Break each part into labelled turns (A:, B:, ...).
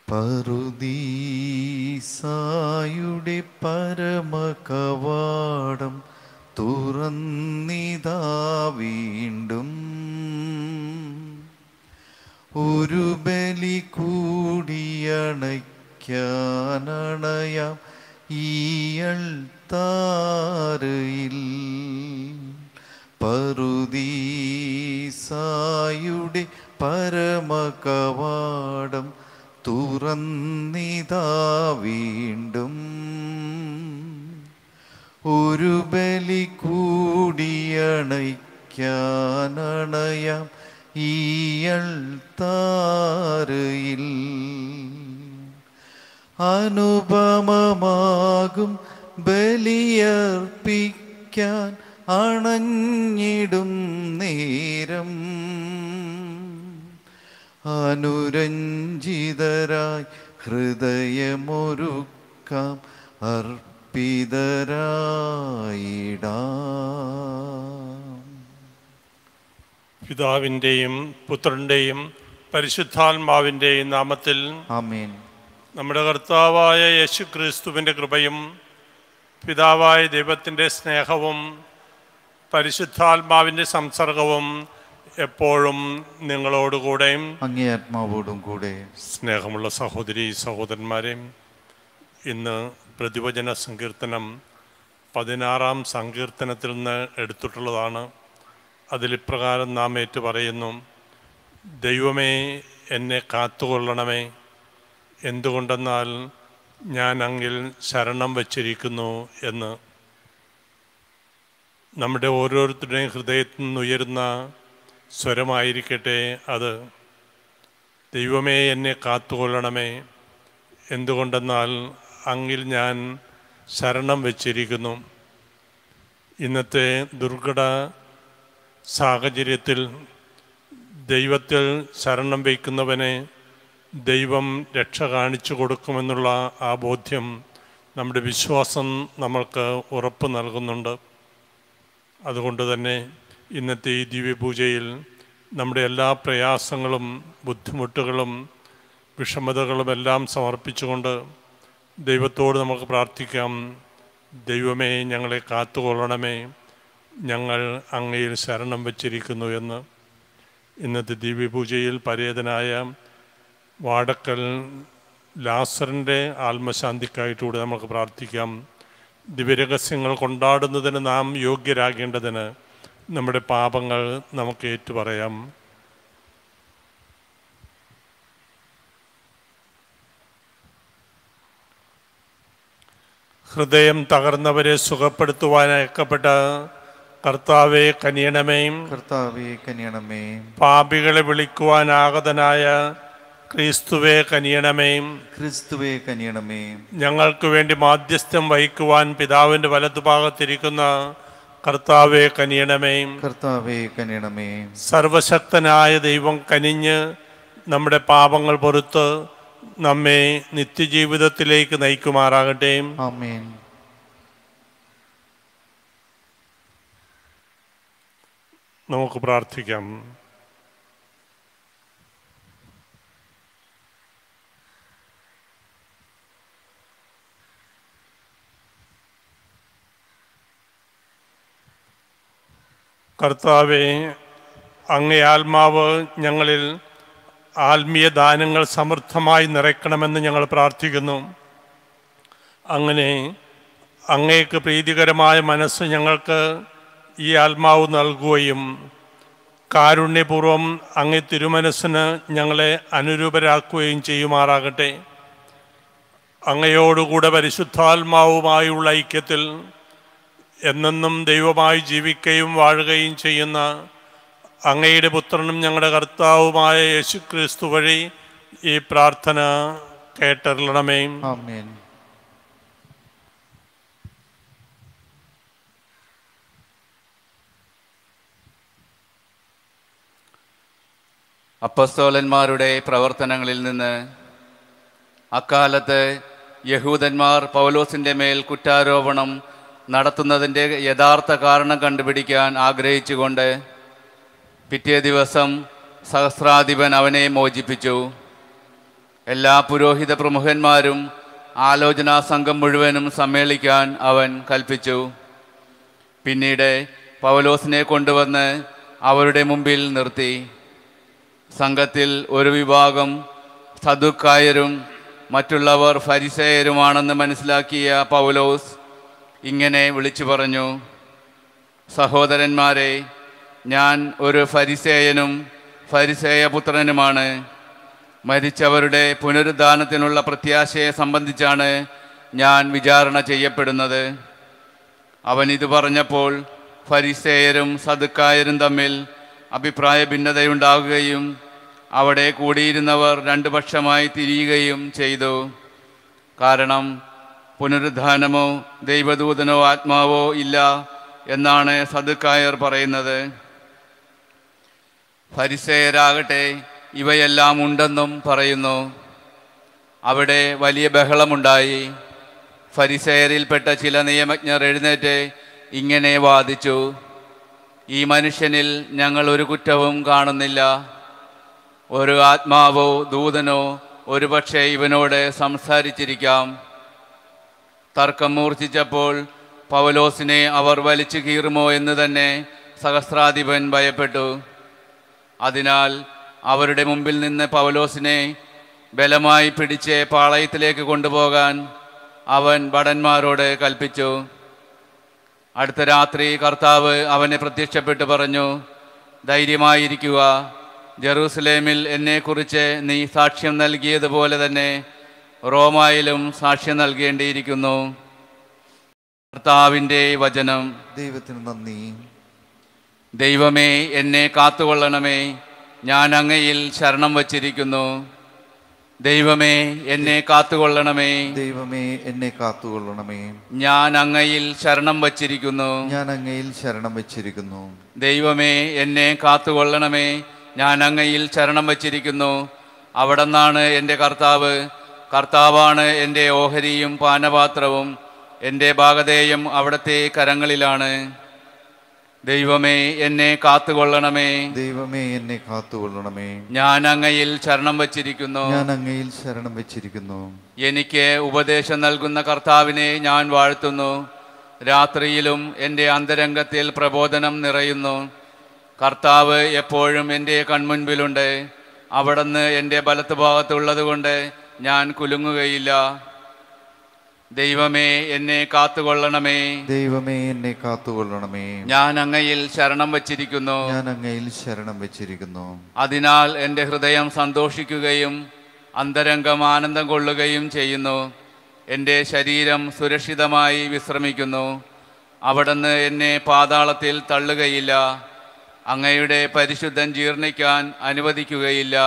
A: പറുദീസായുടെ പരമകവാടം തുറന്നിതാ വീണ്ടും ഒരു ബലി കൂടിയണയ്ക്കാനണയാം ഈയൾ താരയിൽ പറുദീസായുടെ പരമകവാടം തുറന്നിതാ വീണ്ടും ഒരു ബലി കൂടിയണയ്ക്കാനണയാം ഈയൾ താരയിൽ അനുപമമാകും ബലിയർപ്പിക്കാൻ അണഞ്ഞിടും നേരം അനുരഞ്ജിതരായി ഹൃദയമൊരുക്കാം അർപ്പിതരായിടാം
B: പിതാവിൻ്റെയും പുത്രൻ്റെയും പരിശുദ്ധാത്മാവിൻ്റെയും നാമത്തിൽ
A: ആമേൻ
B: നമ്മുടെ കർത്താവായ യേശു ക്രിസ്തുവിൻ്റെ കൃപയും പിതാവായ ദൈവത്തിൻ്റെ സ്നേഹവും പരിശുദ്ധാത്മാവിൻ്റെ സംസർഗവും എപ്പോഴും നിങ്ങളോടുകൂടെയും
A: അങ്ങേ ആത്മാവോടും കൂടെ
B: സ്നേഹമുള്ള സഹോദരി സഹോദരന്മാരെ ഇന്ന് പ്രതിവചന സങ്കീർത്തനം പതിനാറാം സങ്കീർത്തനത്തിൽ നിന്ന് എടുത്തിട്ടുള്ളതാണ് അതിലിപ്രകാരം നാം ഏറ്റു പറയുന്നു ദൈവമേ എന്നെ കാത്തുകൊള്ളണമേ എന്തുകൊണ്ടെന്നാൽ ഞാൻ അങ്ങിൽ ശരണം വച്ചിരിക്കുന്നു എന്ന് നമ്മുടെ ഓരോരുത്തരുടെയും ഹൃദയത്തിൽ നിന്ന് ഉയരുന്ന സ്വരമായിരിക്കട്ടെ അത് ദൈവമേ എന്നെ കാത്തുകൊള്ളണമേ എന്തുകൊണ്ടെന്നാൽ അങ്ങിൽ ഞാൻ ശരണം വച്ചിരിക്കുന്നു ഇന്നത്തെ ദുർഘട സാഹചര്യത്തിൽ ദൈവത്തിൽ ശരണം വയ്ക്കുന്നവനെ ദൈവം രക്ഷ കാണിച്ചു കൊടുക്കുമെന്നുള്ള ആ ബോധ്യം നമ്മുടെ വിശ്വാസം നമ്മൾക്ക് ഉറപ്പ് നൽകുന്നുണ്ട് അതുകൊണ്ട് തന്നെ ഇന്നത്തെ ഈ ദിവ്യപൂജയിൽ നമ്മുടെ എല്ലാ പ്രയാസങ്ങളും ബുദ്ധിമുട്ടുകളും വിഷമതകളും എല്ലാം സമർപ്പിച്ചുകൊണ്ട് ദൈവത്തോട് നമുക്ക് പ്രാർത്ഥിക്കാം ദൈവമേ ഞങ്ങളെ കാത്തുകൊള്ളണമേ ഞങ്ങൾ അങ്ങയിൽ ശരണം വച്ചിരിക്കുന്നു എന്ന് ഇന്നത്തെ ദിവ്യപൂജയിൽ പരേതനായ വാടക്കൽ ലാസറിൻ്റെ ആത്മശാന്തിക്കായിട്ടൂടെ നമുക്ക് പ്രാർത്ഥിക്കാം ദിവ്യരഹസ്യങ്ങൾ കൊണ്ടാടുന്നതിന് നാം യോഗ്യരാകേണ്ടതിന് നമ്മുടെ പാപങ്ങൾ നമുക്ക് ഏറ്റുപറയാം ഹൃദയം തകർന്നവരെ സുഖപ്പെടുത്തുവാൻ അയക്കപ്പെട്ട കർത്താവെ കനിയണമേയും
A: കർത്താവെ കനിയണമേ
B: പാപികളെ വിളിക്കുവാൻ ആഗതനായ ക്രിസ്തുവെ കനിയണമേയും
A: ക്രിസ്തുവെ കനിയണമേ
B: ഞങ്ങൾക്ക് വേണ്ടി മാധ്യസ്ഥം വഹിക്കുവാൻ പിതാവിൻ്റെ വലതുഭാഗത്തിരിക്കുന്ന കർത്താവെ കനിയണമേയും
A: കർത്താവെ കനിയണമേ
B: സർവശക്തനായ ദൈവം കനിഞ്ഞ് നമ്മുടെ പാപങ്ങൾ പൊറുത്ത് നമ്മെ നിത്യജീവിതത്തിലേക്ക് നയിക്കുമാറാകട്ടെ
A: ആമേൻ
B: നമുക്ക് പ്രാർത്ഥിക്കാം കർത്താവെ അങ്ങേ ആത്മാവ് ഞങ്ങളിൽ ആത്മീയ ദാനങ്ങൾ സമൃദ്ധമായി നിറയ്ക്കണമെന്ന് ഞങ്ങൾ പ്രാർത്ഥിക്കുന്നു അങ്ങനെ അങ്ങേക്ക് പ്രീതികരമായ മനസ്സ് ഞങ്ങൾക്ക് ഈ ആത്മാവ് നൽകുകയും കാരുണ്യപൂർവം അങ്ങേ തിരുമനസ്സിന് ഞങ്ങളെ അനുരൂപരാക്കുകയും ചെയ്യുമാറാകട്ടെ അങ്ങയോടുകൂടെ പരിശുദ്ധാത്മാവുമായുള്ള ഐക്യത്തിൽ എന്നെന്നും ദൈവമായി ജീവിക്കുകയും വാഴുകയും ചെയ്യുന്ന അങ്ങയുടെ പുത്രനും ഞങ്ങളുടെ കർത്താവുമായ യേശുക്രിസ്തു വഴി ഈ പ്രാർത്ഥന കേട്ടറിയണമേ
A: ആമേൻ
C: അപ്പസ്തോലന്മാരുടെ പ്രവർത്തനങ്ങളിൽ നിന്ന് അക്കാലത്ത് യഹൂദന്മാർ പൗലോസിൻ്റെ മേൽ കുറ്റാരോപണം നടത്തുന്നതിൻ്റെ യഥാർത്ഥ കാരണം കണ്ടുപിടിക്കാൻ ആഗ്രഹിച്ചുകൊണ്ട് പിറ്റേ ദിവസം സഹസ്രാധിപൻ അവനെ മോചിപ്പിച്ചു എല്ലാ പുരോഹിത പ്രമുഖന്മാരും ആലോചനാ സംഘം മുഴുവനും സമ്മേളിക്കാൻ അവൻ കൽപ്പിച്ചു പിന്നീട് പൗലോസിനെ കൊണ്ടുവന്ന് അവരുടെ മുമ്പിൽ നിർത്തി സംഘത്തിൽ ഒരു വിഭാഗം സദുക്കായരും മറ്റുള്ളവർ ഫരിസേയരുമാണെന്ന് മനസ്സിലാക്കിയ പൗലോസ് ഇങ്ങനെ വിളിച്ചു പറഞ്ഞു സഹോദരന്മാരെ ഞാൻ ഒരു ഫരിസേയനും ഫരിസേയ പുത്രനുമാണ് മരിച്ചവരുടെ പുനരുദ്ധാനത്തിനുള്ള പ്രത്യാശയെ സംബന്ധിച്ചാണ് ഞാൻ വിചാരണ ചെയ്യപ്പെടുന്നത് അവൻ ഇത് പറഞ്ഞപ്പോൾ ഫരിസേയരും സദുക്കായരും തമ്മിൽ അഭിപ്രായ ഭിന്നതയുണ്ടാകുകയും അവിടെ കൂടിയിരുന്നവർ രണ്ടു പക്ഷമായി തിരിയുകയും ചെയ്തു കാരണം പുനരുദ്ധാനമോ ദൈവദൂതനോ ആത്മാവോ ഇല്ല എന്നാണ് സദുക്കായർ പറയുന്നത് ഫരിസേയരാകട്ടെ ഇവയെല്ലാം ഉണ്ടെന്നും പറയുന്നു അവിടെ വലിയ ബഹളമുണ്ടായി ഫരിസേയരിൽപ്പെട്ട ചില നിയമജ്ഞർ എഴുന്നേറ്റ് ഇങ്ങനെ വാദിച്ചു ഈ മനുഷ്യനിൽ ഞങ്ങൾ ഒരു കുറ്റവും കാണുന്നില്ല ഒരു ആത്മാവോ ദൂതനോ ഒരുപക്ഷെ ഇവനോട് സംസാരിച്ചിരിക്കാം തർക്കം മൂർച്ഛിച്ചപ്പോൾ പൗലോസിനെ അവർ വലിച്ചു കീറുമോ എന്ന് തന്നെ സഹസ്രാധിപൻ ഭയപ്പെട്ടു അതിനാൽ അവരുടെ മുമ്പിൽ നിന്ന് പൗലോസിനെ ബലമായി പിടിച്ച് പാളയത്തിലേക്ക് കൊണ്ടുപോകാൻ അവൻ ഭടന്മാരോട് കൽപ്പിച്ചു അടുത്ത രാത്രി കർത്താവ് അവനെ പ്രത്യക്ഷപ്പെട്ട് പറഞ്ഞു ധൈര്യമായിരിക്കുക ജെറൂസലേമിൽ എന്നെക്കുറിച്ച് നീ സാക്ഷ്യം നൽകിയതുപോലെ തന്നെ റോമായിലും സാക്ഷ്യം നൽകേണ്ടിയിരിക്കുന്നു കർത്താവിൻ്റെ വചനം
A: ദൈവത്തിന് നന്ദി
C: ദൈവമേ എന്നെ കാത്തുകൊള്ളണമേ ഞാൻ അങ്ങയിൽ ശരണം വച്ചിരിക്കുന്നു ദൈവമേ എന്നെ കാത്തുകൊള്ളണമേ
A: ദൈവമേ എന്നെ കാത്തുകൊള്ളണമേ
C: ഞാൻ അങ്ങയിൽ ശരണം വച്ചിരിക്കുന്നു
A: ഞാൻ അങ്ങയിൽ ശരണം വെച്ചിരിക്കുന്നു
C: ദൈവമേ എന്നെ കാത്തുകൊള്ളണമേ ഞാൻ അങ്ങയിൽ ശരണം വച്ചിരിക്കുന്നു അവിടെ നിന്നാണ് എൻ്റെ കർത്താവ് കർത്താവാണ് എൻ്റെ ഓഹരിയും പാനപാത്രവും എൻ്റെ ഭാഗധേയം അവിടുത്തെ കരങ്ങളിലാണ് ദൈവമേ എന്നെ കാത്തുകൊള്ളണമേ
A: ദൈവമേ എന്നെ കാത്തുകൊള്ളണമേ
C: ഞാൻ അങ്ങയിൽ ശരണം വച്ചിരിക്കുന്നു
A: ഞാൻ അങ്ങയിൽ ശരണം വെച്ചിരിക്കുന്നു
C: എനിക്ക് ഉപദേശം നൽകുന്ന കർത്താവിനെ ഞാൻ വാഴ്ത്തുന്നു രാത്രിയിലും എൻ്റെ അന്തരംഗത്തിൽ പ്രബോധനം നിറയുന്നു കർത്താവ് എപ്പോഴും എൻ്റെ കൺമുൻപിലുണ്ട് അവിടുന്ന് എൻ്റെ വലത്ത് ഭാഗത്തുള്ളത് കൊണ്ട് ഞാൻ കുലുങ്ങുകയില്ല ദൈവമേ എന്നെ കാത്തുകൊള്ളണമേ
A: ദൈവമേ എന്നെ കാത്തുകൊള്ളണമേ
C: ഞാൻ അങ്ങയിൽ ശരണം വച്ചിരിക്കുന്നു
A: ഞാൻ അങ്ങയിൽ ശരണം വെച്ചിരിക്കുന്നു
C: അതിനാൽ എൻ്റെ ഹൃദയം സന്തോഷിക്കുകയും അന്തരംഗം ആനന്ദം കൊള്ളുകയും ചെയ്യുന്നു എൻ്റെ ശരീരം സുരക്ഷിതമായി വിശ്രമിക്കുന്നു അവിടുന്ന് എന്നെ പാതാളത്തിൽ തള്ളുകയില്ല അങ്ങയുടെ പരിശുദ്ധൻ ജീർണിക്കാൻ അനുവദിക്കുകയില്ല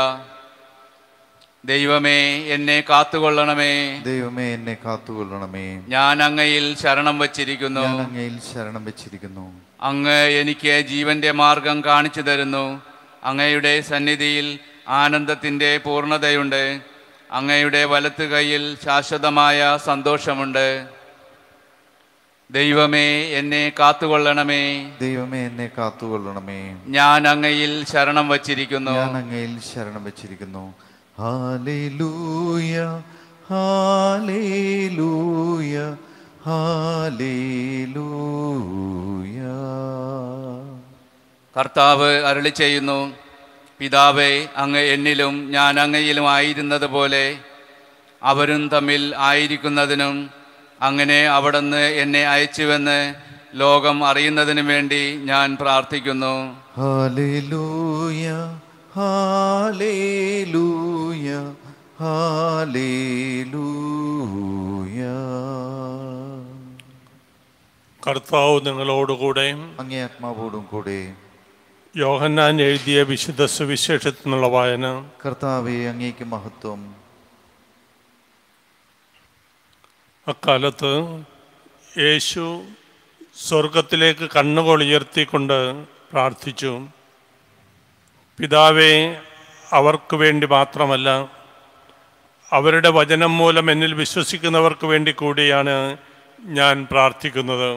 C: ദൈവമേ എന്നെ കാത്തുകൊള്ളണമേ
A: ദൈവമേ എന്നെ കാത്തുകൊള്ളണമേ
C: ഞാൻ അങ്ങയിൽ ശരണം വച്ചിരിക്കുന്നു
A: ഞാൻ അങ്ങയിൽ ശരണം വെച്ചിരിക്കുന്നു
C: അങ്ങ് എനിക്ക് ജീവന്റെ മാർഗം കാണിച്ചു തരുന്നു അങ്ങയുടെ സന്നിധിയിൽ ആനന്ദത്തിൻ്റെ പൂർണ്ണതയുണ്ട് അങ്ങയുടെ വലത്ത് കൈയിൽ ശാശ്വതമായ സന്തോഷമുണ്ട് ദൈവമേ എന്നെ കാത്തുകൊള്ളണമേ
A: ദൈവമേ എന്നെ കാത്തുകൊള്ളണമേ
C: ഞാൻ അങ്ങയിൽ ശരണം വച്ചിരിക്കുന്നു
A: ഞാൻ അങ്ങയിൽ ശരണം വെച്ചിരിക്കുന്നു ഹാലേലൂയ ഹാലേലൂയ ഹാലേലൂയ
C: കർത്താവ് അരുളി ചെയ്യുന്നു പിതാവേ അങ്ങ് എന്നിലും ഞാൻ അങ്ങയിലും ആയിരുന്നത് പോലെ അവരും തമ്മിൽ ആയിരിക്കുന്നതിനും അങ്ങനെ അവിടുന്ന് എന്നെ അയച്ചുവെന്ന് ലോകം അറിയുന്നതിനും വേണ്ടി ഞാൻ പ്രാർത്ഥിക്കുന്നു
A: ഹാലേലൂയ ഹാലേലൂയ ഹാലേലൂയ
B: കർത്താവ് നിങ്ങളോടുകൂടെ
A: അങ്ങേ ആത്മാവോടും കൂടെ
B: യോഹന്നാൻ എഴുതിയ വിശുദ്ധ സുവിശേഷത്തിൽ നിന്നുള്ള വായന
A: കർത്താവെ അങ്ങേക്ക് മഹത്വം
B: അക്കാലത്ത് യേശു സ്വർഗത്തിലേക്ക് കണ്ണുകൾ ഉയർത്തിക്കൊണ്ട് പ്രാർത്ഥിച്ചു പിതാവേ അവർക്ക് വേണ്ടി മാത്രമല്ല അവരുടെ വചനം മൂലം എന്നിൽ വിശ്വസിക്കുന്നവർക്ക് വേണ്ടി കൂടിയാണ് ഞാൻ പ്രാർത്ഥിക്കുന്നത്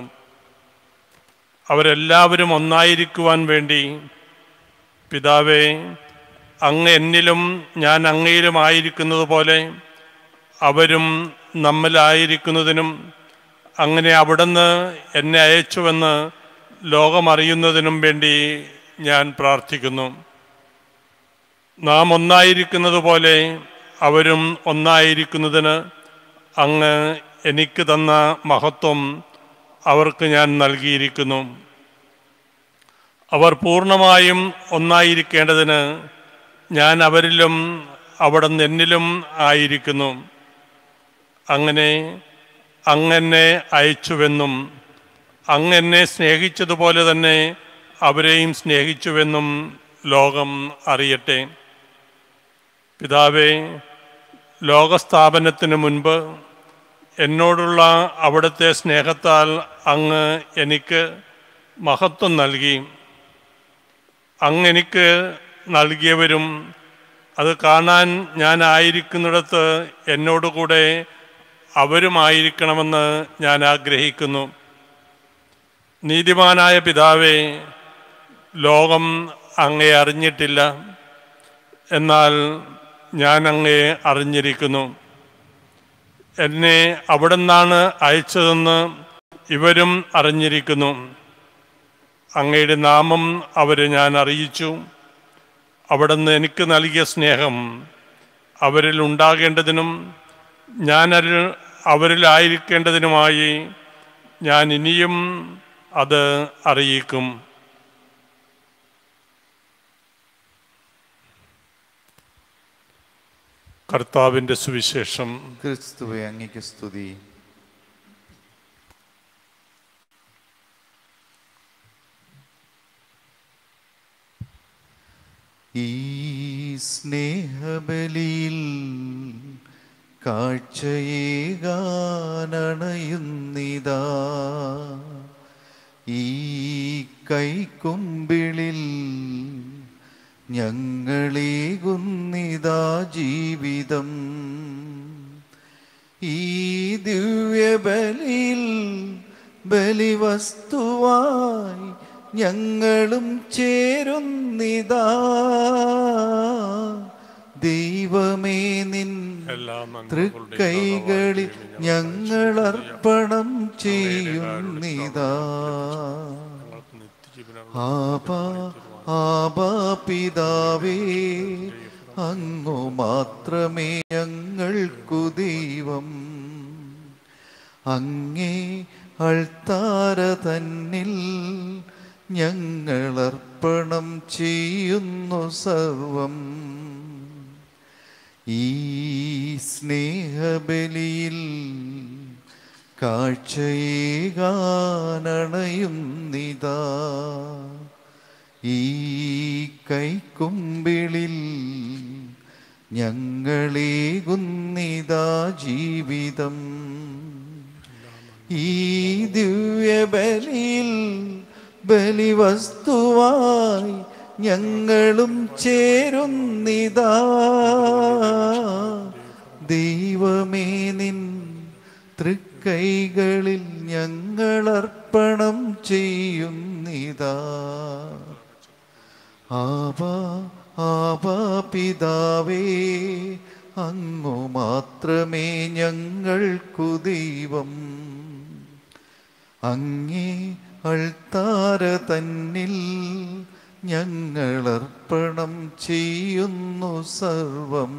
B: അവരെല്ലാവരും ഒന്നായിരിക്കുവാൻ വേണ്ടി പിതാവേ അങ്ങ് എന്നിലും ഞാൻ അങ്ങയിലുമായിരിക്കുന്നത് പോലെ അവരും നമ്മിലായിരിക്കുന്നതിനും അങ്ങനെ അവിടുന്ന് എന്നെ അയച്ചുവെന്ന് ലോകമറിയുന്നതിനും വേണ്ടി ഞാൻ പ്രാർത്ഥിക്കുന്നു നാം ഒന്നായിരിക്കുന്നത് പോലെ അവരും ഒന്നായിരിക്കുന്നതിന് അങ്ങ് എനിക്ക് തന്ന മഹത്വം അവർക്ക് ഞാൻ നൽകിയിരിക്കുന്നു അവർ പൂർണ്ണമായും ഒന്നായിരിക്കേണ്ടതിന് ഞാൻ അവരിലും അവിടെ എന്നിലും ആയിരിക്കുന്നു അങ്ങനെ അങ്ങനെ അയച്ചുവെന്നും അങ്ങെന്നെ സ്നേഹിച്ചതുപോലെ തന്നെ അവരെയും സ്നേഹിച്ചുവെന്നും ലോകം അറിയട്ടെ പിതാവേ ലോകസ്ഥാപനത്തിന് മുൻപ് എന്നോടുള്ള അവിടുത്തെ സ്നേഹത്താൽ അങ്ങ് എനിക്ക് മഹത്വം നൽകി അങ്ങ് എനിക്ക് നൽകിയവരും അത് കാണാൻ ഞാൻ ആയിരിക്കുന്നിടത്ത് എന്നോടുകൂടെ അവരുമായിരിക്കണമെന്ന് ഞാൻ ആഗ്രഹിക്കുന്നു നീതിമാനായ പിതാവേ ലോകം അങ്ങേ അറിഞ്ഞിട്ടില്ല എന്നാൽ ഞാൻ അങ്ങേ അറിഞ്ഞിരിക്കുന്നു എന്നെ അവിടെ നിന്നാണ് അയച്ചതെന്ന് ഇവരും അറിഞ്ഞിരിക്കുന്നു അങ്ങയുടെ നാമം അവരെ ഞാൻ അറിയിച്ചു അവിടുന്ന് എനിക്ക് നൽകിയ സ്നേഹം അവരിൽ ഉണ്ടാകേണ്ടതിനും ഞാൻ അതിൽ അവരിലായിരിക്കേണ്ടതിനുമായി ഞാൻ ഇനിയും അത് അറിയിക്കും കർത്താവിൻ്റെ സുവിശേഷം
A: ക്രിസ്തുവെ അങ്ങയ്ക്ക് സ്തുതി ഈ സ്നേഹബലിയിൽ കാഴ്ചയേകാനണയുന്നിതാ ഈ കൈക്കുമ്പിളിൽ ഞങ്ങളേകുന്നിതാ ജീവിതം ഈ ദിവ്യബലിയിൽ ബലിവസ്തുവായി ഞങ്ങളും ചേരുന്നിതാ ദൈവമേ നിൻ
B: എല്ലാ നന്മകളുടെയും
A: തൃക്കൈകളിൽ ഞങ്ങളർപ്പണം ചെയ്യുന്നിതാ
B: ഞങ്ങൾക്ക് നിത്യജീവനം
A: ആപാ ആപാ പിതാവേ അങ്ങു മാത്രമേ ഞങ്ങൾക്കു ദൈവം അങ്ങേ അൾത്താര തന്നിൽ ഞങ്ങളർപ്പണം ചെയ്യുന്നു സർവം ഈ സ്നേഹബലിയിൽ കാഴ്ചയേകാനണയുന്നിതാ ഈ കൈക്കുമ്പിളിൽ ഞങ്ങളേകുന്നിതാ ജീവിതം ഈ ദിവ്യബലിയിൽ ബലിവസ്തുവായി ഞങ്ങളും ചേരുന്നിതാ ദൈവമേ നിൻ തൃക്കൈകളിൽ ഞങ്ങളർപ്പണം ചെയ്യുന്നിതാ ആവാ ആവാ പിതാവേ അങ്ങു മാത്രമേ ഞങ്ങൾക്കു ദൈവം അങ്ങേ അൾത്താര തന്നിൽ ഞങ്ങളർപ്പണം ചെയ്യുന്നു സർവം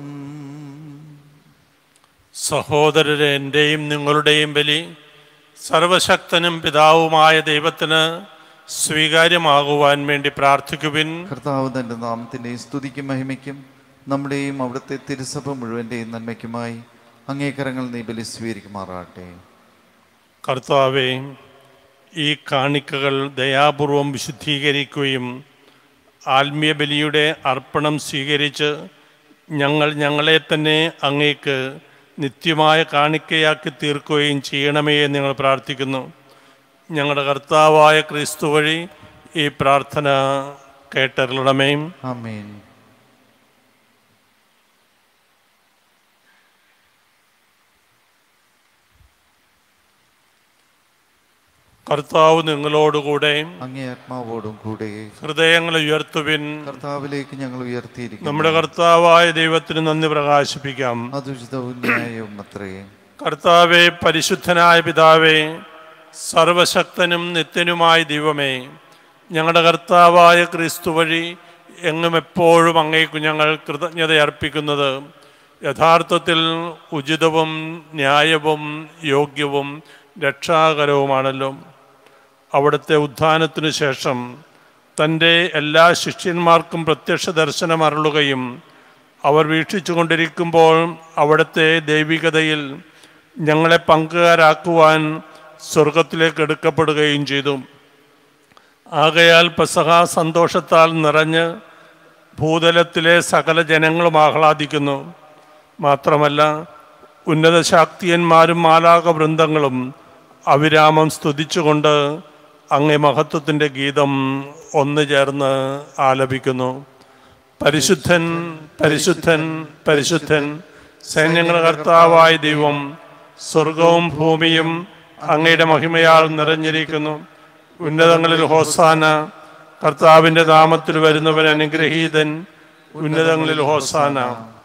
B: സഹോദരരെ എൻ്റെയും നിങ്ങളുടെയും ബലി സർവശക്തനും പിതാവുമായ ദൈവത്തിന് സ്വീകാര്യമാകുവാൻ വേണ്ടി പ്രാർത്ഥിക്കുവിൻ
A: കർത്താവ് തൻ്റെ നാമത്തിൻ്റെയും സ്തുതിക്കും മഹിമയ്ക്കും നമ്മുടെയും അവിടുത്തെ തിരുസഭ മുഴുവൻ്റെയും നന്മയ്ക്കുമായി അങ്ങേക്കരങ്ങൾ നീ ബലി സ്വീകരിക്കുമാറാട്ടെ
B: കർത്താവെ ഈ കാണിക്കകൾ ദയാപൂർവം വിശുദ്ധീകരിക്കുകയും ആത്മീയ ബലിയുടെ അർപ്പണം സ്വീകരിച്ച് ഞങ്ങൾ ഞങ്ങളെ തന്നെ അങ്ങേക്ക് നിത്യമായ കാണിക്കയാക്കി തീർക്കുകയും ചെയ്യണമേ എന്ന് ഞങ്ങൾ പ്രാർത്ഥിക്കുന്നു ഞങ്ങളുടെ കർത്താവായ ക്രിസ്തു വഴി ഈ പ്രാർത്ഥന കേട്ടറിയണമേ
A: ആമേൻ
B: കർത്താവ് നിങ്ങളോടുകൂടെ
A: അങ്ങേ ആത്മാവോടും കൂടെ
B: ഹൃദയങ്ങൾ ഉയർത്തുവിൻ
A: കർത്താവിലേക്ക് ഞങ്ങൾ ഉയർത്തിയിരിക്കുന്നു
B: നമ്മുടെ കർത്താവായ ദൈവത്തിന് നന്ദി പ്രകാശിപ്പിക്കാം
A: അതുചിതവും ന്യായവും അത്രേ
B: കർത്താവെ പരിശുദ്ധനായ പിതാവേ സർവശക്തനും നിത്യനുമായ ദൈവമേ ഞങ്ങളുടെ കർത്താവായ ക്രിസ്തു വഴി എങ്ങും എപ്പോഴും അങ്ങേക്കു ഞങ്ങൾ കൃതജ്ഞത അർപ്പിക്കുന്നത് യഥാർത്ഥത്തിൽ ഉചിതവും ന്യായവും യോഗ്യവും രക്ഷാകരവുമാണല്ലോ അവിടുത്തെ ഉത്ഥാനത്തിനു ശേഷം തൻ്റെ എല്ലാ ശിഷ്യന്മാർക്കും പ്രത്യക്ഷ ദർശനം അരുളുകയും അവർ വീക്ഷിച്ചുകൊണ്ടിരിക്കുമ്പോൾ അവിടുത്തെ ദൈവികതയിൽ ഞങ്ങളെ പങ്കുകാരാക്കുവാൻ സ്വർഗത്തിലേക്ക് എടുക്കപ്പെടുകയും ചെയ്തു ആകയാൽ പെസഹ സന്തോഷത്താൽ നിറഞ്ഞ് ഭൂതലത്തിലെ സകല ജനങ്ങളും ആഹ്ലാദിക്കുന്നു മാത്രമല്ല ഉന്നത ശാക്തിയന്മാരും മാലാക വൃന്ദങ്ങളും അവിരാമം സ്തുതിച്ചുകൊണ്ട് അങ്ങേ മഹത്വത്തിൻ്റെ ഗീതം ഒന്നു ചേർന്ന് ആലപിക്കുന്നു പരിശുദ്ധൻ പരിശുദ്ധൻ പരിശുദ്ധൻ സൈന്യങ്ങളുടെ കർത്താവായ ദൈവം സ്വർഗവും ഭൂമിയും അങ്ങയുടെ മഹിമയാൽ നിറഞ്ഞിരിക്കുന്നു ഉന്നതങ്ങളിൽ ഹോസാന കർത്താവിൻ്റെ നാമത്തിൽ വരുന്നവൻ അനുഗ്രഹീതൻ ഉന്നതങ്ങളിൽ ഹോസാന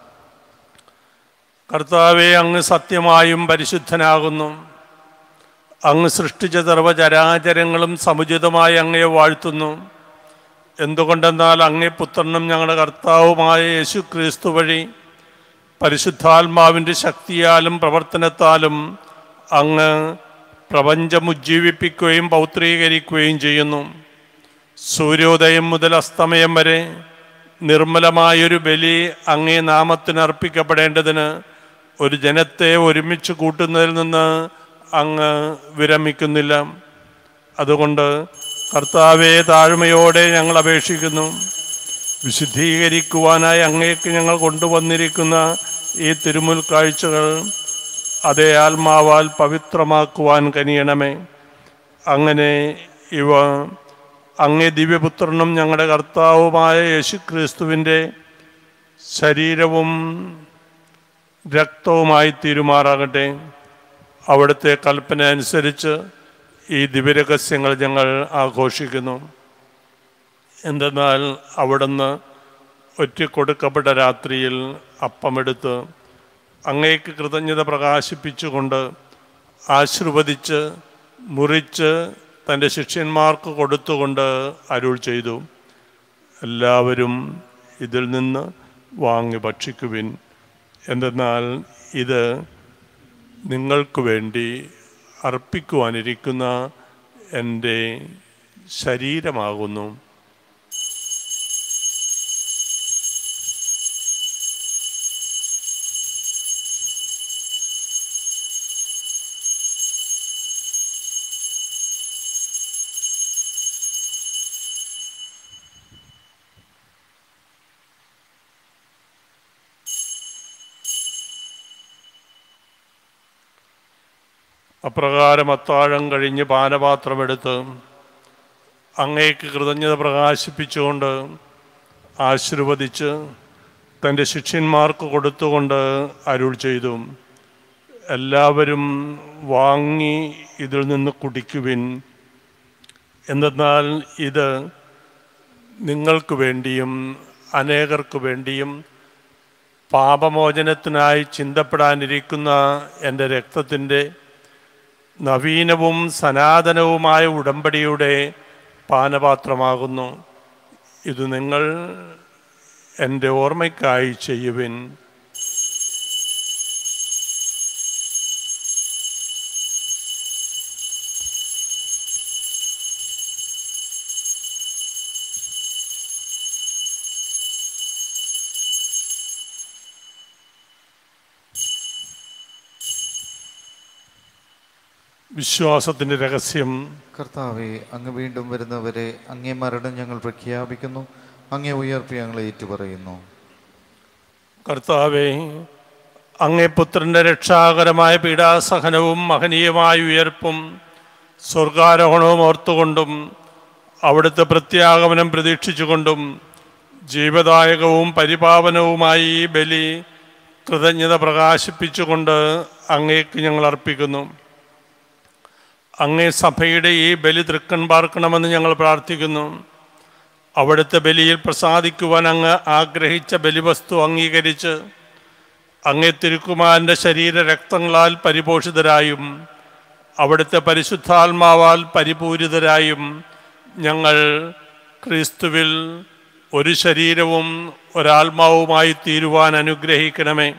B: കർത്താവെ അങ്ങ് സത്യമായും പരിശുദ്ധനാകുന്നു അങ്ങ് സൃഷ്ടിച്ച സർവചരാചരങ്ങളും സമുചിതമായി അങ്ങയെ വാഴ്ത്തുന്നു എന്തുകൊണ്ടെന്നാൽ അങ്ങേ പുത്രനും ഞങ്ങളുടെ കർത്താവുമായ യേശു ക്രിസ്തു വഴി പരിശുദ്ധാത്മാവിൻ്റെ ശക്തിയാലും പ്രവർത്തനത്താലും അങ്ങ് പ്രപഞ്ചം ഉജ്ജീവിപ്പിക്കുകയും പൗത്രീകരിക്കുകയും ചെയ്യുന്നു സൂര്യോദയം മുതൽ അസ്തമയം വരെ നിർമ്മലമായൊരു ബലി അങ്ങേ നാമത്തിന് അർപ്പിക്കപ്പെടേണ്ടതിന് ഒരു ജനത്തെ ഒരുമിച്ച് കൂട്ടുന്നതിൽ നിന്ന് അങ്ങ് വിരമിക്കുന്നില്ല അതുകൊണ്ട് കർത്താവെ താഴ്മയോടെ ഞങ്ങൾ അപേക്ഷിക്കുന്നു വിശുദ്ധീകരിക്കുവാനായി അങ്ങേക്ക് ഞങ്ങൾ കൊണ്ടുവന്നിരിക്കുന്ന ഈ തിരുമുൽ കാഴ്ചകൾ അതേ ആത്മാവാൽ പവിത്രമാക്കുവാൻ കനിയണമേ അങ്ങനെ ഇവ അങ്ങേ ദിവ്യപുത്രനും ഞങ്ങളുടെ കർത്താവുമായ യേശുക്രിസ്തുവിൻ്റെ ശരീരവും രക്തവുമായി തീരുമാറാകട്ടെ അവിടുത്തെ കൽപ്പന അനുസരിച്ച് ഈ ദിവ്യരഹസ്യങ്ങൾ ഞങ്ങൾ ആഘോഷിക്കുന്നു എന്തെന്നാൽ അവിടുന്ന് ഒറ്റക്കൊടുക്കപ്പെട്ട രാത്രിയിൽ അപ്പമെടുത്ത് അങ്ങേക്ക് കൃതജ്ഞത പ്രകാശിപ്പിച്ചുകൊണ്ട് ആശീർവദിച്ച് മുറിച്ച് തൻ്റെ ശിഷ്യന്മാർക്ക് കൊടുത്തുകൊണ്ട് അരുൾ ചെയ്തു എല്ലാവരും ഇതിൽ നിന്ന് വാങ്ങി ഭക്ഷിക്കുവിൻ എന്തെന്നാൽ ഇത് നിങ്ങൾക്ക് വേണ്ടി അർപ്പിക്കുവാനിരിക്കുന്ന എൻ്റെ ശരീരമാകുന്നു അപ്രകാരം അത്താഴം കഴിഞ്ഞ് പാനപാത്രമെടുത്ത് അങ്ങേക്ക് കൃതജ്ഞത പ്രകാശിപ്പിച്ചുകൊണ്ട് ആശീർവദിച്ച് തൻ്റെ ശിഷ്യന്മാർക്ക് കൊടുത്തുകൊണ്ട് അരുൾ ചെയ്തു എല്ലാവരും വാങ്ങി ഇതിൽ നിന്ന് കുടിക്കുവിൻ എന്തെന്നാൽ ഇത് നിങ്ങൾക്ക് വേണ്ടിയും അനേകർക്ക് വേണ്ടിയും പാപമോചനത്തിനായി ചിന്തപ്പെടാനിരിക്കുന്ന എൻ്റെ രക്തത്തിൻ്റെ നവീനവും സനാതനവുമായ ഉടമ്പടിയുടെ പാനപാത്രമാകുന്നു ഇത് നിങ്ങൾ എൻ്റെ ഓർമ്മയ്ക്കായി ചെയ്യുവിൻ വിശ്വാസത്തിൻ്റെ രഹസ്യം
A: കർത്താവെ അങ്ങ് വീണ്ടും വരുന്നവരെ അങ്ങേ മരണം ഞങ്ങൾ പ്രഖ്യാപിക്കുന്നു അങ്ങേ ഉയർപ്പ് ഞങ്ങൾ ഏറ്റുപറയുന്നു
B: കർത്താവെ അങ്ങേ പുത്രൻ്റെ രക്ഷാകരമായ പീഡാസഹനവും മഹനീയമായ ഉയർപ്പും സ്വർഗാരോഹണവും ഓർത്തുകൊണ്ടും അവിടുത്തെ പ്രത്യാഗമനം പ്രതീക്ഷിച്ചുകൊണ്ടും ജീവദായകവും പരിപാവനവുമായി ഈ ബലി കൃതജ്ഞത പ്രകാശിപ്പിച്ചുകൊണ്ട് അങ്ങേക്ക് ഞങ്ങൾ അർപ്പിക്കുന്നു അങ്ങേ സഭയുടെ ഈ ബലി തൃക്കൺ പാർക്കണമെന്ന് ഞങ്ങൾ പ്രാർത്ഥിക്കുന്നു അവിടുത്തെ ബലിയിൽ പ്രസാദിക്കുവാൻ അങ്ങ് ആഗ്രഹിച്ച ബലിവസ്തു അംഗീകരിച്ച് അങ്ങേ തിരുക്കുമാരൻ്റെ ശരീര രക്തങ്ങളാൽ പരിപോഷിതരായും അവിടുത്തെ പരിശുദ്ധാത്മാവാൽ പരിപൂരിതരായും ഞങ്ങൾ ക്രിസ്തുവിൽ ഒരു ശരീരവും ഒരാത്മാവുമായി തീരുവാൻ അനുഗ്രഹിക്കണമേ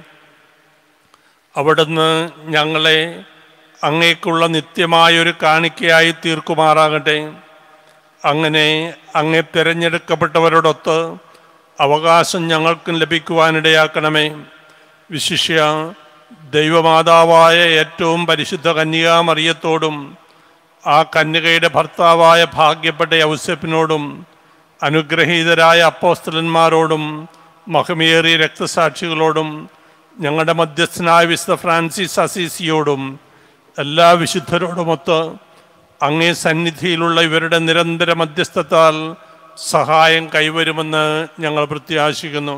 B: അവിടുന്ന് ഞങ്ങളെ അങ്ങേക്കുള്ള നിത്യമായൊരു കാണിക്കയായി തീർക്കുമാറാകട്ടെ അങ്ങനെ അങ്ങേ തിരഞ്ഞെടുക്കപ്പെട്ടവരോടൊത്ത് അവകാശം ഞങ്ങൾക്കും ലഭിക്കുവാനിടയാക്കണമേ വിശിഷ്യ ദൈവമാതാവായ ഏറ്റവും പരിശുദ്ധ കന്യകാമറിയത്തോടും ആ കന്യകയുടെ ഭർത്താവായ ഭാഗ്യപ്പെട്ട യൗസഫിനോടും അനുഗ്രഹീതരായ അപ്പോസ്തലന്മാരോടും മഹമേറിയ രക്തസാക്ഷികളോടും ഞങ്ങളുടെ മധ്യസ്ഥനായ വിശുദ്ധ ഫ്രാൻസിസ് അസീസിയോടും എല്ലാ വിശുദ്ധരോടുമൊത്ത് അങ്ങേ സന്നിധിയിലുള്ള ഇവരുടെ നിരന്തര മധ്യസ്ഥത്താൽ സഹായം കൈവരുമെന്ന് ഞങ്ങൾ പ്രത്യാശിക്കുന്നു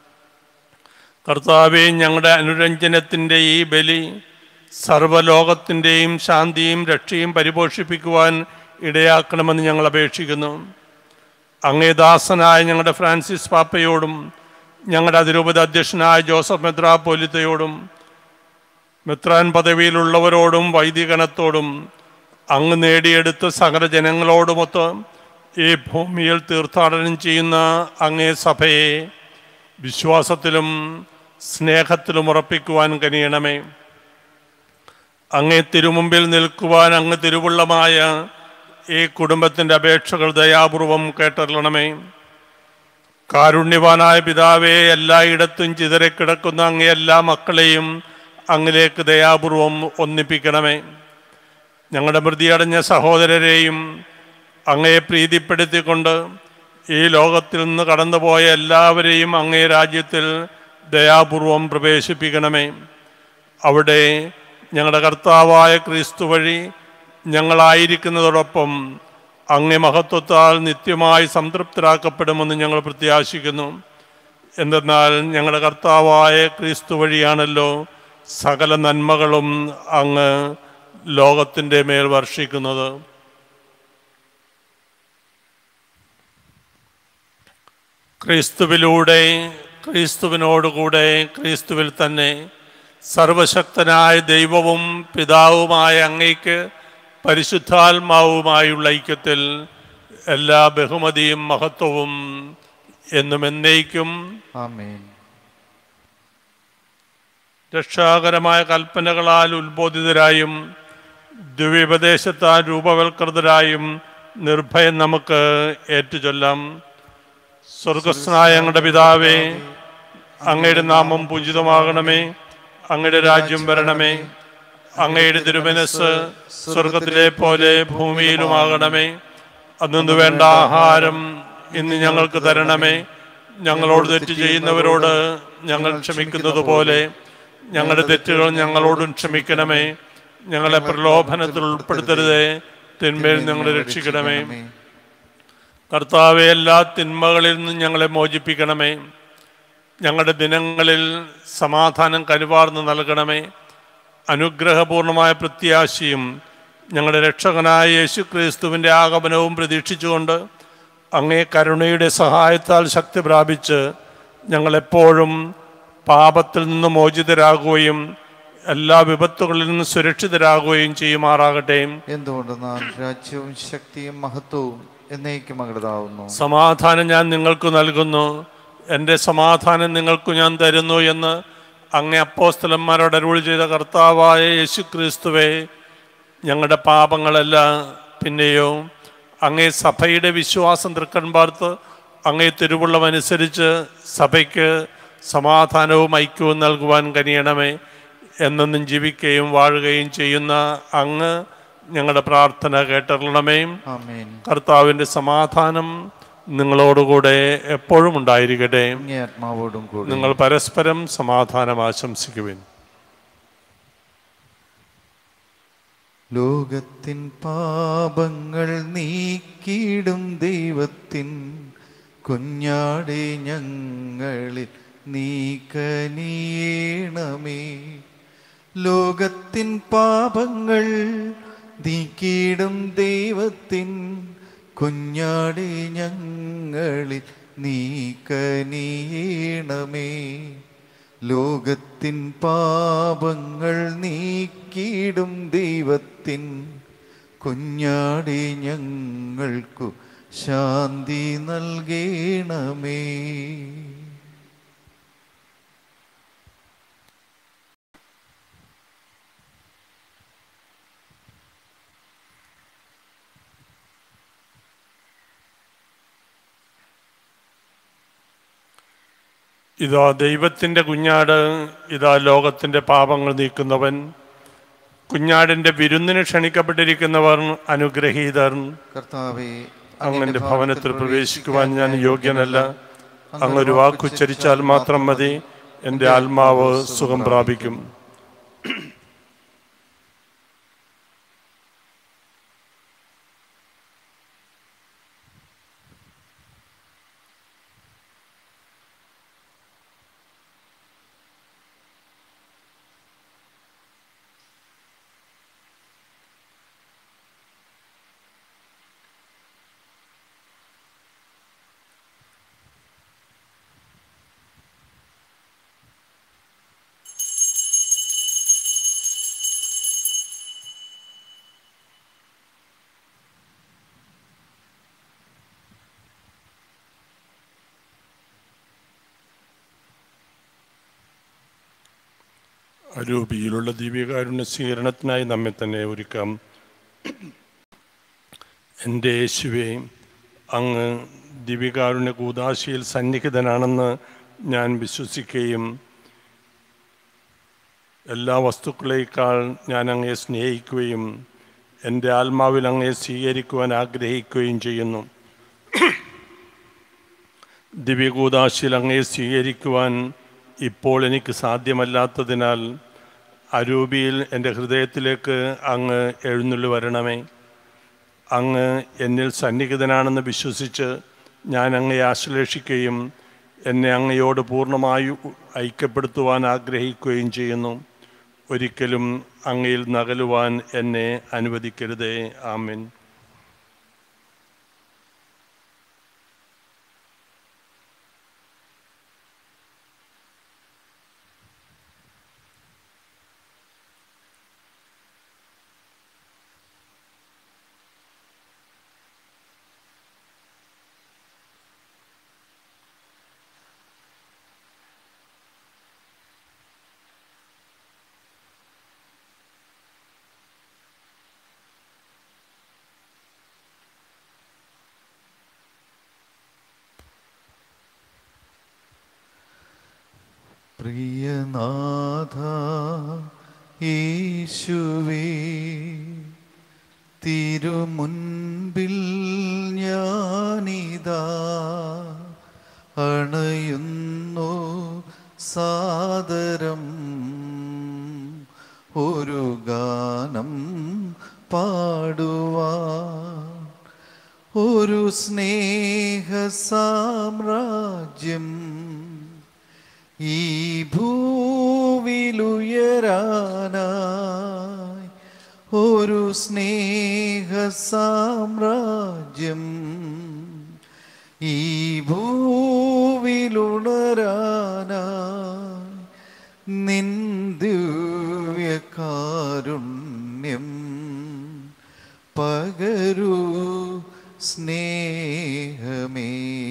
B: കർത്താവെ ഞങ്ങളുടെ അനുരഞ്ജനത്തിൻ്റെ ഈ ബലി സർവ്വലോകത്തിൻ്റെയും ശാന്തിയും രക്ഷയും പരിപോഷിപ്പിക്കുവാൻ ഇടയാക്കണമെന്ന് ഞങ്ങൾ അപേക്ഷിക്കുന്നു അങ്ങേ ദാസനായ ഞങ്ങളുടെ ഫ്രാൻസിസ് പാപ്പയോടും ഞങ്ങളുടെ അതിരൂപത അധ്യക്ഷനായ ജോസഫ് മെത്രാപോലിത്തയോടും മെത്രാൻ പദവിയിലുള്ളവരോടും വൈദികണത്തോടും അങ്ങ് നേടിയെടുത്ത സകല ജനങ്ങളോടുമൊത്ത് ഈ ഭൂമിയിൽ തീർത്ഥാടനം ചെയ്യുന്ന അങ്ങേ സഭയെ വിശ്വാസത്തിലും സ്നേഹത്തിലും ഉറപ്പിക്കുവാൻ കനിയണമേ അങ്ങേ തിരുമുമ്പിൽ നിൽക്കുവാൻ അങ്ങ് തിരുവുള്ളമായ ഈ കുടുംബത്തിൻ്റെ അപേക്ഷകൾ ദയാപൂർവം കേട്ടറിയണമേ കാരുണ്യവാനായ പിതാവെ എല്ലായിടത്തും ചിതറിക്കിടക്കുന്ന അങ്ങേ എല്ലാ മക്കളെയും അങ്ങിലേക്ക് ദയാപൂർവം ഒന്നിപ്പിക്കണമേ ഞങ്ങളുടെ മൃതിയടഞ്ഞ സഹോദരരെയും അങ്ങയെ പ്രീതിപ്പെടുത്തിക്കൊണ്ട് ഈ ലോകത്തിൽ നിന്ന് കടന്നുപോയ എല്ലാവരെയും അങ്ങേ രാജ്യത്തിൽ ദയാപൂർവം പ്രവേശിപ്പിക്കണമേ അവിടെ ഞങ്ങളുടെ കർത്താവായ ക്രിസ്തു വഴി ഞങ്ങളായിരിക്കുന്നതോടൊപ്പം അങ്ങേ മഹത്വത്താൽ നിത്യമായി സംതൃപ്തരാക്കപ്പെടുമെന്ന് ഞങ്ങൾ പ്രത്യാശിക്കുന്നു എന്തെന്നാൽ ഞങ്ങളുടെ കർത്താവായ ക്രിസ്തു വഴിയാണല്ലോ സകല നന്മകളും അങ്ങ് ലോകത്തിൻ്റെ മേൽ വർഷിക്കുന്നത് ക്രിസ്തുവിലൂടെ ക്രിസ്തുവിനോടുകൂടെ ക്രിസ്തുവിൽ തന്നെ സർവശക്തനായ ദൈവവും പിതാവുമായ അങ്ങയ്ക്ക് പരിശുദ്ധാത്മാവുമായുള്ള ഐക്യത്തിൽ എല്ലാ ബഹുമതിയും മഹത്വവും എന്നും എന്നേക്കും
A: ആമേൻ
B: രക്ഷാകരമായ കൽപ്പനകളാൽ ഉത്ബോധിതരായും ദിവ്യോപദേശത്താൽ രൂപവൽകൃതരായും നിർഭയം നമുക്ക് ഏറ്റുചൊല്ലാം സ്വർഗസ്നായ ഞങ്ങളുടെ പിതാവേ അങ്ങയുടെ നാമം പൂജിതമാകണമേ അങ്ങയുടെ രാജ്യം വരണമേ അങ്ങയുടെ തിരുമനസ് സ്വർഗത്തിലെ പോലെ ഭൂമിയിലുമാകണമേ അന്നു വേണ്ട ആഹാരം ഇന്ന് ഞങ്ങൾക്ക് തരണമേ ഞങ്ങളോട് തെറ്റ് ചെയ്യുന്നവരോട് ഞങ്ങൾ ക്ഷമിക്കുന്നത് പോലെ ഞങ്ങളുടെ തെറ്റുകൾ ഞങ്ങളോടും ക്ഷമിക്കണമേ ഞങ്ങളെ പ്രലോഭനത്തിൽ ഉൾപ്പെടുത്തരുതേ തിന്മയിൽ ഞങ്ങളെ രക്ഷിക്കണമേ കർത്താവെ എല്ലാ തിന്മകളിൽ നിന്നും ഞങ്ങളെ മോചിപ്പിക്കണമേ ഞങ്ങളുടെ ദിനങ്ങളിൽ സമാധാനം കരുവാർന്ന് നൽകണമേ അനുഗ്രഹപൂർണമായ പ്രത്യാശയും ഞങ്ങളുടെ രക്ഷകനായ യേശു ക്രിസ്തുവിൻ്റെ ആഗമനവും പ്രതീക്ഷിച്ചുകൊണ്ട് അങ്ങേ കരുണയുടെ സഹായത്താൽ ശക്തി പ്രാപിച്ച് ഞങ്ങളെപ്പോഴും പാപത്തിൽ നിന്ന് മോചിതരാകുകയും എല്ലാ വിപത്തുകളിൽ നിന്ന് സുരക്ഷിതരാകുകയും ചെയ്യുമാറാകട്ടെ
A: എന്തുകൊണ്ടെന്നാൽ രാജ്യവും ശക്തിയും മഹത്വവും എന്നേക്കും അങ്ങടതാവുന്നു
B: സമാധാനം ഞാൻ നിങ്ങൾക്ക് നൽകുന്നു എൻ്റെ സമാധാനം നിങ്ങൾക്ക് ഞാൻ തരുന്നു എന്ന് അങ്ങേ അപ്പോസ്തലന്മാരോട് അരുൾ ചെയ്ത കർത്താവായ യേശു ക്രിസ്തുവെ ഞങ്ങളുടെ പാപങ്ങളല്ല പിന്നെയോ അങ്ങേ സഭയുടെ വിശ്വാസം തൃക്കൺ പാർത്ത് അങ്ങേ തിരുവുള്ളമനുസരിച്ച് സഭയ്ക്ക് സമാധാനവും ഐക്യവും നൽകുവാൻ കനിയണമേ എന്നെന്നും ജീവിക്കുകയും വാഴുകയും ചെയ്യുന്ന അങ്ങ് ഞങ്ങളുടെ പ്രാർത്ഥന കേട്ടറിയണമേ
A: ആമേൻ
B: കർത്താവിൻ്റെ സമാധാനം നിങ്ങളോടുകൂടെ എപ്പോഴും ഉണ്ടായിരിക്കട്ടെ
A: അങ്ങേ ആത്മാവോടും കൂടി
B: നിങ്ങൾ പരസ്പരം സമാധാനം ആശംസിക്കുവിൻ
A: ലോകത്തിൻ പാപങ്ങൾ നീക്കിയിടും ദൈവത്തിൻ കുഞ്ഞാടെ ഞങ്ങളിൽ നീക്കനീയണമേ ലോകത്തിൻ പാപങ്ങൾ നീക്കിയിടും ദൈവത്തിൻ കുഞ്ഞാടി ഞങ്ങളിൽ നീക്കനീയണമേ ലോകത്തിൻ പാപങ്ങൾ നീക്കിയിടും ദൈവത്തിൻ കുഞ്ഞാടി ഞങ്ങൾക്കു ശാന്തി നൽകണമേ
B: ഇതാ ദൈവത്തിൻ്റെ കുഞ്ഞാട് ഇതാ ലോകത്തിൻ്റെ പാപങ്ങൾ നീക്കുന്നവൻ കുഞ്ഞാടിൻ്റെ വിരുന്നിന് ക്ഷണിക്കപ്പെട്ടിരിക്കുന്നവർ അനുഗ്രഹീതർ
A: കർത്താവേ
B: അങ്ങന്റെ ഭവനത്തിൽ പ്രവേശിക്കുവാൻ ഞാൻ യോഗ്യനല്ല അങ്ങൊരു വാക്കുച്ചരിച്ചാൽ മാത്രം മതി എൻ്റെ ആത്മാവ് സുഖം പ്രാപിക്കും അരൂപിയിലുള്ള ദിവ്യകാരുണ്യ സ്വീകരണത്തിനായി നമ്മെ തന്നെ ഒരുക്കാം എൻ്റെ യേശുവെ അങ്ങ് ദിവ്യകാരുണ്യ കൂതാശിയിൽ സന്നിഹിതനാണെന്ന് ഞാൻ വിശ്വസിക്കുകയും എല്ലാ വസ്തുക്കളേക്കാൾ ഞാൻ അങ്ങയെ സ്നേഹിക്കുകയും എൻ്റെ ആത്മാവിൽ അങ്ങയെ സ്വീകരിക്കുവാൻ ആഗ്രഹിക്കുകയും ചെയ്യുന്നു ദിവ്യകൂതാശിയിൽ അങ്ങയെ സ്വീകരിക്കുവാൻ ഇപ്പോൾ എനിക്ക് സാധ്യമല്ലാത്തതിനാൽ അരൂപിയിൽ എൻ്റെ ഹൃദയത്തിലേക്ക് അങ്ങ് എഴുന്നള്ളി വരണമേ അങ്ങ് എന്നിൽ സന്നിഹിതനാണെന്ന് വിശ്വസിച്ച് ഞാൻ അങ്ങയെ ആശ്ലേഷിക്കുകയും എന്നെ അങ്ങയോട് പൂർണ്ണമായി ഐക്യപ്പെടുത്തുവാൻ ആഗ്രഹിക്കുകയും ചെയ്യുന്നു ഒരിക്കലും അങ്ങയിൽ നകലുവാൻ എന്നെ അനുവദിക്കരുതേ ആമിൻ
A: പ്രിയനാഥ യേശുവേ തിരുമുൻപിൽ ഞാനിതാ അണയുന്നു സാദരം ഒരു ഗാനം പാടുവാൻ ഒരു സ്നേഹ സാമ്രാജ്യം ഈ ഭൂവിലുയരാനായി ഒരു സ്നേഹ സാമ്രാജ്യം ഈ ഭൂവിലുണരാനായി നിൻ ദിവ്യകാരുണ്യം പകരൂ സ്നേഹമേ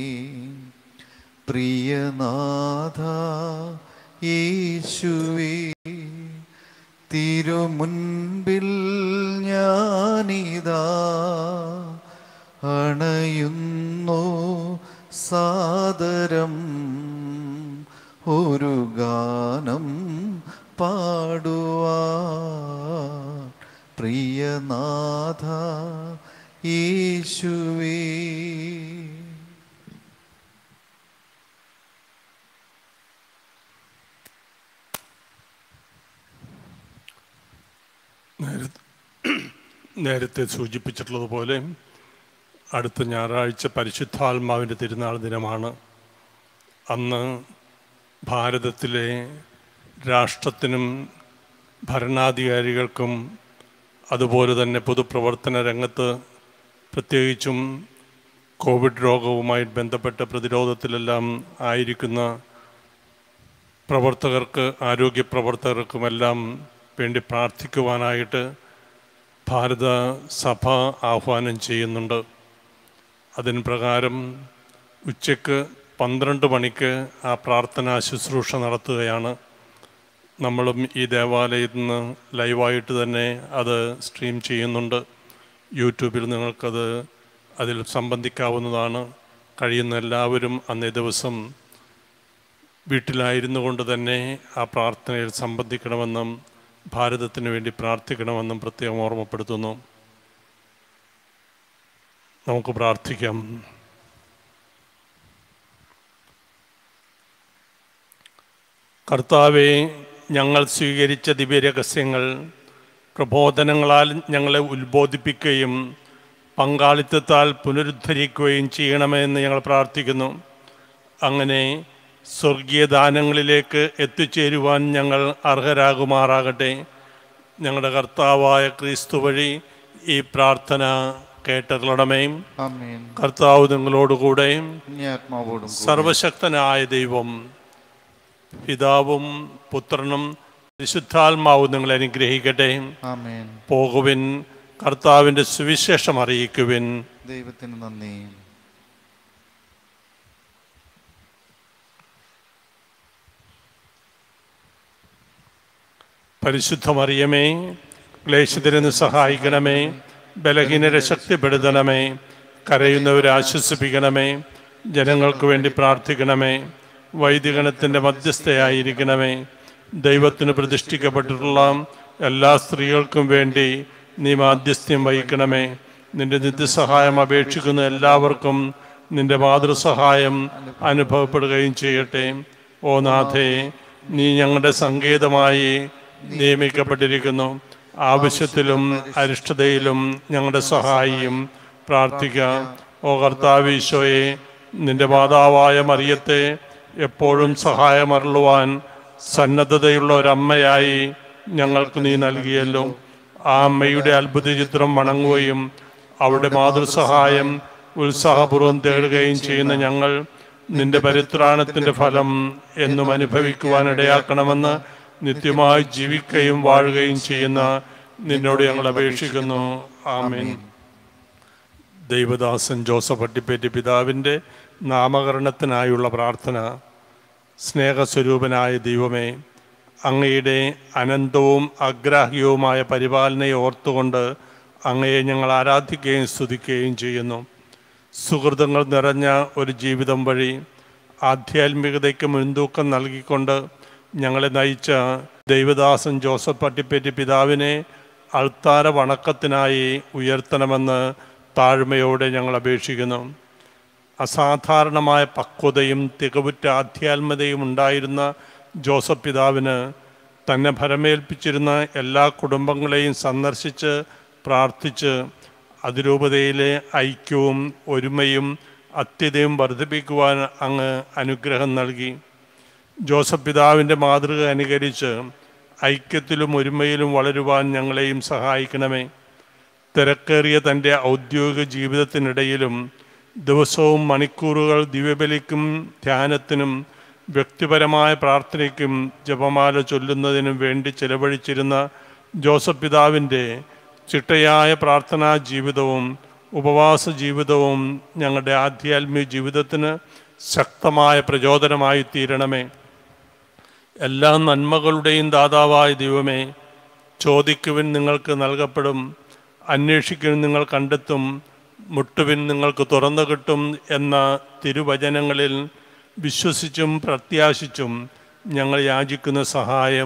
A: പ്രിയനാഥ യേശുവേ തിരുമുൻപിൽ ഞാനിതാ അണയുന്നു സാദരം ഒരു ഗാനം പാടുവാ പ്രിയനാഥ യേശുവേ
B: നേരത്തെ നേരത്തെ സൂചിപ്പിച്ചിട്ടുള്ളതുപോലെ അടുത്ത ഞായറാഴ്ച പരിശുദ്ധാത്മാവിൻ്റെ തിരുനാൾ ദിനമാണ് അന്ന് ഭാരതത്തിലെ രാഷ്ട്രത്തിനും ഭരണാധികാരികൾക്കും അതുപോലെ തന്നെ പൊതുപ്രവർത്തന രംഗത്ത് പ്രത്യേകിച്ചും കോവിഡ് രോഗവുമായി ബന്ധപ്പെട്ട പ്രതിരോധത്തിലെല്ലാം ആയിരിക്കുന്ന പ്രവർത്തകർക്ക് ആരോഗ്യ പ്രവർത്തകർക്കുമെല്ലാം വേണ്ടി പ്രാർത്ഥിക്കുവാനായിട്ട് ഭാരത സഭ ആഹ്വാനം ചെയ്യുന്നുണ്ട് അതിന് പ്രകാരം ഉച്ചയ്ക്ക് പന്ത്രണ്ട് മണിക്ക് ആ പ്രാർത്ഥനാ ശുശ്രൂഷ നടത്തുകയാണ് നമ്മളും ഈ ദേവാലയത്തിൽ നിന്ന് ലൈവായിട്ട് തന്നെ അത് സ്ട്രീം ചെയ്യുന്നുണ്ട് യൂട്യൂബിൽ നിങ്ങൾക്കത് അതിൽ സംബന്ധിക്കാവുന്നതാണ് കഴിയുന്ന എല്ലാവരും അന്നേ ദിവസം വീട്ടിലായിരുന്നു കൊണ്ട് തന്നെ ആ പ്രാർത്ഥനയിൽ സംബന്ധിക്കണമെന്നും ഭാരതത്തിന് വേണ്ടി പ്രാർത്ഥിക്കണമെന്നും പ്രത്യേകം ഓർമ്മപ്പെടുത്തുന്നു നമുക്ക് പ്രാർത്ഥിക്കാം കർത്താവെ ഞങ്ങൾ സ്വീകരിച്ച ദിവ്യരഹസ്യങ്ങൾ പ്രബോധനങ്ങളാൽ ഞങ്ങളെ ഉത്ബോധിപ്പിക്കുകയും പങ്കാളിത്തത്താൽ പുനരുദ്ധരിക്കുകയും ചെയ്യണമെന്ന് ഞങ്ങൾ പ്രാർത്ഥിക്കുന്നു അങ്ങനെ സ്വർഗീയ ദാനങ്ങളിലേക്ക് എത്തിച്ചേരുവാൻ ഞങ്ങൾ അർഹരാകുമാറാകട്ടെ ഞങ്ങളുടെ കർത്താവായ ക്രിസ്തു വഴി ഈ പ്രാർത്ഥന കേട്ടറിയണമേ
A: ആമേൻ
B: കർത്താവ് നിങ്ങളോടുകൂടെ
A: ഇനി ആത്മാവോടും കൂടെ.
B: സർവശക്തനായ ദൈവം പിതാവും പുത്രനും വിശുദ്ധാത്മാവും നിങ്ങളെ അനുഗ്രഹിക്കട്ടെ
A: ആമേൻ
B: പോകുവിൻ കർത്താവിൻ്റെ സുവിശേഷം അറിയിക്കുവിൻ
A: ദൈവത്തിന് നന്ദി
B: പരിശുദ്ധ മറിയമേ ക്ലേശത്തിനെന്ന് സഹായിക്കണമേ ബലഹീനരെ ശക്തിപ്പെടുത്തണമേ കരയുന്നവരെ ആശ്വസിപ്പിക്കണമേ ജനങ്ങൾക്ക് വേണ്ടി പ്രാർത്ഥിക്കണമേ വൈദികണത്തിൻ്റെ മധ്യസ്ഥയായിരിക്കണമേ ദൈവത്തിന് പ്രതിഷ്ഠിക്കപ്പെട്ടിട്ടുള്ള എല്ലാ സ്ത്രീകൾക്കും വേണ്ടി നീ മാധ്യസ്ഥ്യം വഹിക്കണമേ നിന്റെ നിത്യസഹായം അപേക്ഷിക്കുന്ന എല്ലാവർക്കും നിന്റെ മാതൃസഹായം അനുഭവപ്പെടുകയും ചെയ്യട്ടെ ഓ നാഥേ നീ ഞങ്ങളുടെ സങ്കേതമായി നിയമിക്കപ്പെട്ടിരിക്കുന്നു ആവശ്യത്തിലും അരിഷ്ടതയിലും ഞങ്ങളുടെ സഹായിയും പ്രാർത്ഥിക്കാം ഓ കർത്താവീശോയെ നിന്റെ മാതാവായ മറിയത്തെ എപ്പോഴും സഹായമരുളുവാൻ സന്നദ്ധതയുള്ള ഒരമ്മയായി ഞങ്ങൾക്ക് നീ നൽകിയല്ലോ ആ അമ്മയുടെ അത്ഭുത ചിത്രം വണങ്ങുകയും അവരുടെ മാതൃസഹായം ഉത്സാഹപൂർവ്വം തേടുകയും ചെയ്യുന്ന ഞങ്ങൾ നിന്റെ പരിത്രാണത്തിന്റെ ഫലം എന്നും അനുഭവിക്കുവാൻ ഇടയാക്കണമെന്ന് നിത്യമായി ജീവിക്കുകയും വാഴുകയും ചെയ്യുന്ന നിന്നോട് ഞങ്ങൾ അപേക്ഷിക്കുന്നു ആമേൻ ദൈവദാസൻ ജോസഫ് അട്ടിപ്പേറ്റി പിതാവിൻ്റെ നാമകരണത്തിനായുള്ള പ്രാർത്ഥന സ്നേഹസ്വരൂപനായ ദൈവമേ അങ്ങയുടെ അനന്തവും അഗ്രാഹ്യവുമായ പരിപാലനയെ ഓർത്തുകൊണ്ട് അങ്ങയെ ഞങ്ങൾ ആരാധിക്കുകയും സ്തുതിക്കുകയും ചെയ്യുന്നു സുഹൃതങ്ങൾ നിറഞ്ഞ ഒരു ജീവിതം വഴി ആധ്യാത്മികതയ്ക്ക് മുൻതൂക്കം നൽകിക്കൊണ്ട് ഞങ്ങളെ നയിച്ച ദൈവദാസൻ ജോസഫ് പട്ടിപ്പേറ്റി പിതാവിനെ അൾത്താര വണക്കത്തിനായി ഉയർത്തണമെന്ന് താഴ്മയോടെ ഞങ്ങൾ അപേക്ഷിക്കുന്നു അസാധാരണമായ പക്വതയും തികവുറ്റ ആധ്യാത്മതയും ഉണ്ടായിരുന്ന ജോസഫ് പിതാവിന് തന്നെ ഭരമേൽപ്പിച്ചിരുന്ന എല്ലാ കുടുംബങ്ങളെയും സന്ദർശിച്ച് പ്രാർത്ഥിച്ച് അതിരൂപതയിലെ ഐക്യവും ഒരുമയും അത്യതയും വർദ്ധിപ്പിക്കുവാൻ അങ്ങ് അനുഗ്രഹം നൽകി ജോസഫ് പിതാവിൻ്റെ മാതൃക അനുകരിച്ച് ഐക്യത്തിലും ഒരുമയിലും വളരുവാൻ ഞങ്ങളെയും സഹായിക്കണമേ തിരക്കേറിയ തൻ്റെ ഔദ്യോഗിക ജീവിതത്തിനിടയിലും ദിവസവും മണിക്കൂറുകൾ ദിവ്യബലിക്കും ധ്യാനത്തിനും വ്യക്തിപരമായ പ്രാർത്ഥനയ്ക്കും ജപമാല ചൊല്ലുന്നതിനും വേണ്ടി ചെലവഴിച്ചിരുന്ന ജോസഫ് പിതാവിൻ്റെ ചിട്ടയായ പ്രാർത്ഥനാ ജീവിതവും ഉപവാസ ജീവിതവും ഞങ്ങളുടെ ആധ്യാത്മിക ജീവിതത്തിന് ശക്തമായ പ്രചോദനമായി തീരണമേ എല്ലാ നന്മകളുടെയും ദാതാവായ ദൈവമേ ചോദിക്കുവിൻ നിങ്ങൾക്ക് നൽകപ്പെടും അന്വേഷിക്കുവിൻ നിങ്ങൾ കണ്ടെത്തും മുട്ടുവിൻ നിങ്ങൾക്ക് തുറന്നു കിട്ടും എന്ന തിരുവചനങ്ങളിൽ വിശ്വസിച്ചും പ്രത്യാശിച്ചും ഞങ്ങൾ യാചിക്കുന്ന സഹായം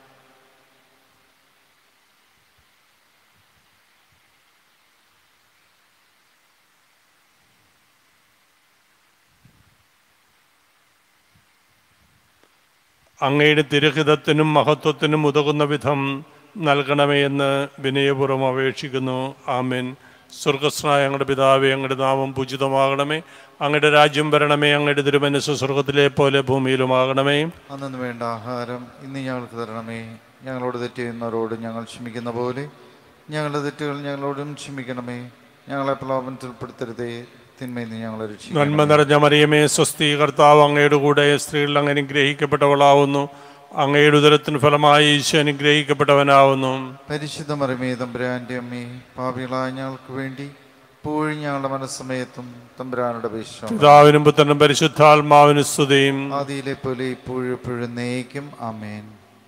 B: അങ്ങയുടെ തിരുഹിതത്തിനും മഹത്വത്തിനും ഉതകുന്ന വിധം നൽകണമേ എന്ന് വിനയപൂർവ്വം അപേക്ഷിക്കുന്നു ആമേൻ സ്വർഗസ്നായ ഞങ്ങളുടെ പിതാവേ അങ്ങയുടെ നാമം പൂജിതമാകണമേ അങ്ങയുടെ രാജ്യം വരണമേ അങ്ങയുടെ തിരുമനസ് സ്വർഗത്തിലെ പോലെ ഭൂമിയിലുമാകണമേ
A: അന്നു വേണ്ട ആഹാരം ഇന്ന് ഞങ്ങൾക്ക് തരണമേ ഞങ്ങളോട് തെറ്റ് ചെയ്യുന്നവരോട് ഞങ്ങൾ ക്ഷമിക്കുന്ന പോലെ ഞങ്ങളുടെ തെറ്റുകൾ ഞങ്ങളോടും ക്ഷമിക്കണമേ ഞങ്ങളെ പ്രലോഭനത്തിൽ ഉൾപ്പെടുത്തരുതേ തിന്മയിൽ നിന്ന് ഞങ്ങളെ
B: നന്മ
A: രക്ഷിക്കണമേ
B: നിറഞ്ഞ മറിയമേ സ്വസ്തി കർത്താവ് അങ്ങയുടെ കൂടെ സ്ത്രീകൾ അങ്ങ് അനുഗ്രഹിക്കപ്പെട്ടവളാവുന്നു അങ്ങയുടെ ഉദരത്തിന് ഫലമായി ഈശോ അനുഗ്രഹിക്കപ്പെട്ടവനാവുന്നു
A: പരിശുദ്ധ മറിമേ തമ്പുരാൻ്റെ അമ്മേ പാപികളായ ഞങ്ങൾക്ക് വേണ്ടി ഇപ്പോഴും ഞങ്ങളുടെ മനസ്സമയത്തും തമ്പുരാനുടെ വിശ്വം
B: പിതാവിനും പുത്രനും പരിശുദ്ധാത്മാവിനും സ്തുതിയും
A: ആദിയിലെ പോലെ ഇപ്പോഴും എപ്പോഴും നയിക്കും അമേൻ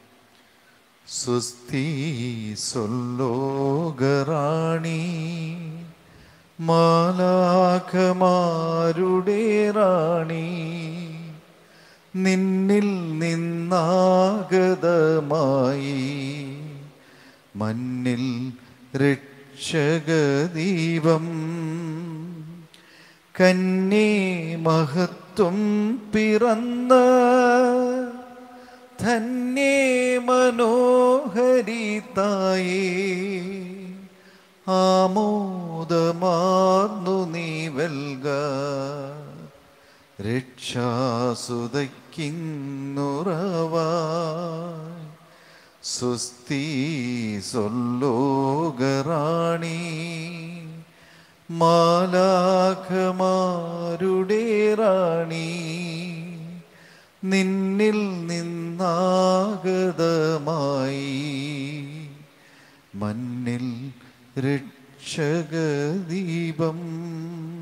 A: സുസ്തി സൊല്ലോകറാണി മാലാഖമാരുടെ റാണി നിന്നിൽ നിന്നാഗതമായി മണ്ണിൽ രക്ഷകദീപം കന്യേ മഹത്വം പിറന്ന ധന്യേ മനോഹരിതായേ ആമോദമാർന്നു നീ വെൽക രക്ഷാസുതയ്ക്കുറവായി സുസ്തി സൊല്ലോകറാണി മാലാഖമാരുടെ റാണി നിന്നിൽ നിന്നാഗതമായി മണ്ണിൽ രക്ഷകദീപം